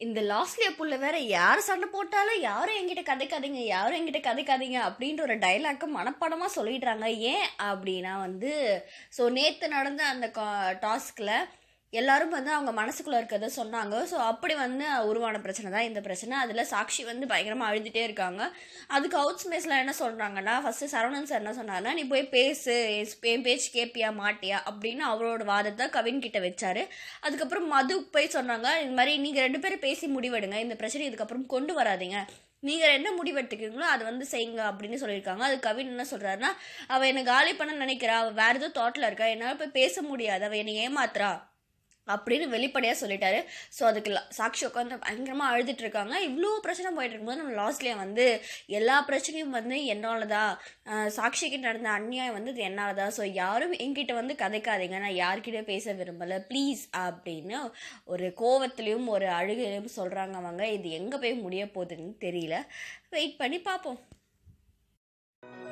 இந்த லாஸ்ட்லிய புள்ள வேற யார் சண்டை போட்டாலும் யாரும் என்கிட்ட கதைக்காதீங்க யாரும் என்கிட்ட கதைக்காதீங்க அப்படின்ற ஒரு டைலாக்கு மனப்பாடமாக சொல்லிடுறாங்க ஏன் அப்படின்னா வந்து ஸோ நேற்று நடந்த அந்த டாஸ்கில் எல்லாரும் வந்து அவங்க மனசுக்குள்ளே இருக்கிறத சொன்னாங்க ஸோ அப்படி வந்து உருவான பிரச்சனை தான் இந்த பிரச்சனை அதில் சாக்ஷி வந்து பயங்கரமாக அழுதுகிட்டே இருக்காங்க அதுக்கு அவுட் ஸ்பேஸில் என்ன சொல்கிறாங்கன்னா ஃபஸ்ட்டு சரவணன் சார் என்ன சொன்னார்னா நீ போய் பேசு என் பேச்சு கேட்பியா மாட்டியா அப்படின்னு அவரோட வாதத்தை கவின் கிட்ட வச்சாரு அதுக்கப்புறம் மது போய் சொன்னாங்க இந்த மாதிரி நீங்கள் ரெண்டு பேரும் பேசி முடிவெடுங்க இந்த பிரச்சனை இதுக்கப்புறம் கொண்டு வராதீங்க நீங்கள் என்ன முடிவெடுத்துக்கிறீங்களோ அதை வந்து செய்யுங்க அப்படின்னு சொல்லியிருக்காங்க அது கவின் என்ன சொல்கிறாருன்னா அவள் என்னை காலி பண்ண நினைக்கிறா அவள் வேறு ஏதோ தாட்டில் இருக்கா என்னால் போய் பேச முடியாது அவள் என்னை ஏமாத்துறா அப்படின்னு வெளிப்படையாக சொல்லிட்டாரு ஸோ அதுக்கு ல- சாக்ஷி உட்காந்து பயங்கரமாக அழுதுட்டு இருக்காங்க இவ்வளோ பிரச்சனை போயிட்டு இருக்கும்போது நம்ம லாஸ்ட்லேயே வந்து எல்லா பிரச்சனையும் வந்து என்னால் தான் சாக்ஷிக்கு நடந்த அநியாயம் வந்து இது என்னால் தான் ஸோ யாரும் என்கிட்ட வந்து கதைக்காதீங்க நான் யார்கிட்டயும் பேச விரும்பலை ப்ளீஸ் அப்படின்னு ஒரு கோவத்துலேயும் ஒரு அழுகையிலையும் சொல்கிறாங்க அவங்க இது எங்கே போய் முடிய போகுதுன்னு தெரியல வெயிட் பண்ணி பார்ப்போம்